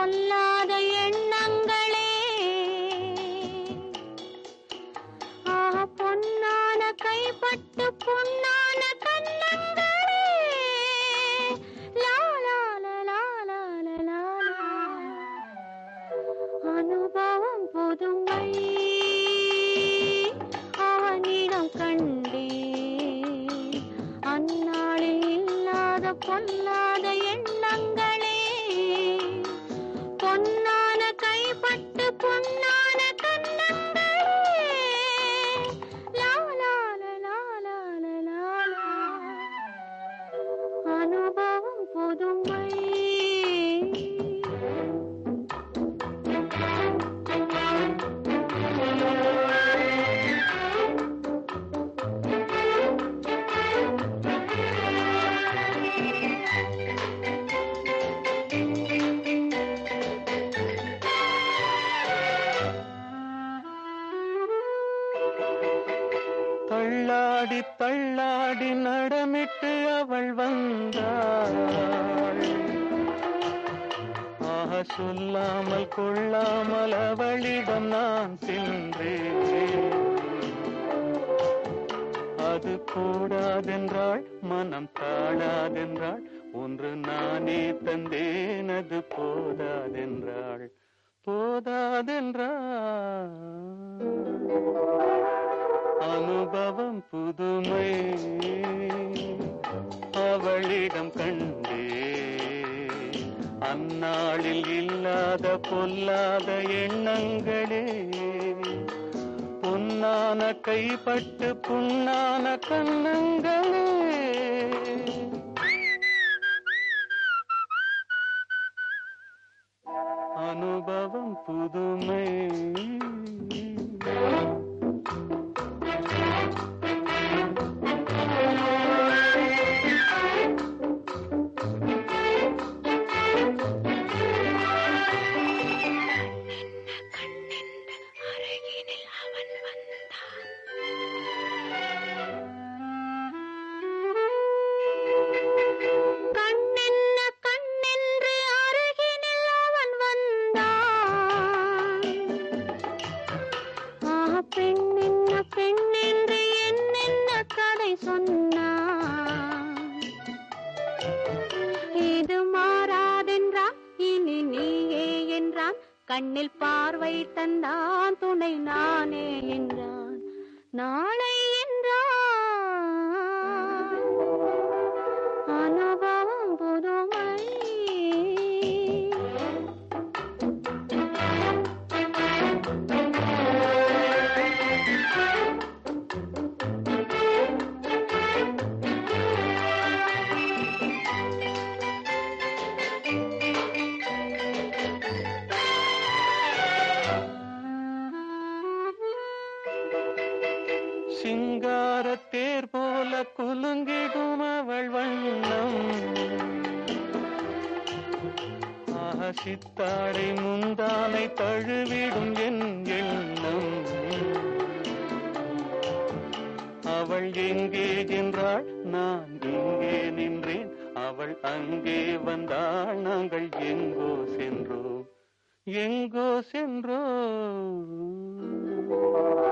பொல்லாத எண்ணங்களே ஆஹா பொன்னான கைப்பட்டு பொன்னான கண்ணங்களே லா லா லா லா லா லா லா லா. அனுபவம் புதுமை அவனிடம் கண்டே அந்நாளில் இல்லாத பொல்லாத எண்ணங்களே பொன்னான கைப்பட்டு பொன்னான கண்ணங்களே லா லா லா லா லா லா லா லா. அனுபவம் புதுமை தள்ளாடி தள்ளாடி நடமிட்டு அவள் வந்தாள் ஆக சொல்லாமல் கொள்ளாமல் அவளிடம் நான் சென்றேன் அது கூடாதென்றாள் மனம் தாழாதென்றாள் ஒன்று நானே தந்தேன் அது போதாதென்றாள் போதாதென்றாள் அனுபவம் புதுமை அவளிடம் கண்டே அந்நாளில் இல்லாத பொல்லாத எண்ணங்களே பொன்னான கைப்பட்டு புண்ணான கண்ணங்களே அனுபவம் புதுமை அருகினில் அவன் வந்தான் கண்ணென்ன கண்ணென்று அருகினில் அவன் வந்தான் ஆஹா பெண்ணென்ன பெண்ணென்று என்னென்ன கதை சொன்னான் இது மாறாதென்றான் இனி நீயே என்றான் கண்ணில் பார்வை தந்தான் துணை நானே என்றான் நாளை என்றான் அனுபவம் புதுமை சிங்கார தேர் போல குலுங்கிடும் அவள் வண்ணம் ஆக சித்தாடை முந்தானை தழுவிடும் என் எண்ணம் அவள் எங்கே என்றாள் நான் இங்கே நின்றேன் அவள் அங்கே வந்தாள் நாங்கள் எங்கோ சென்றோம் எங்கோ சென்றோம்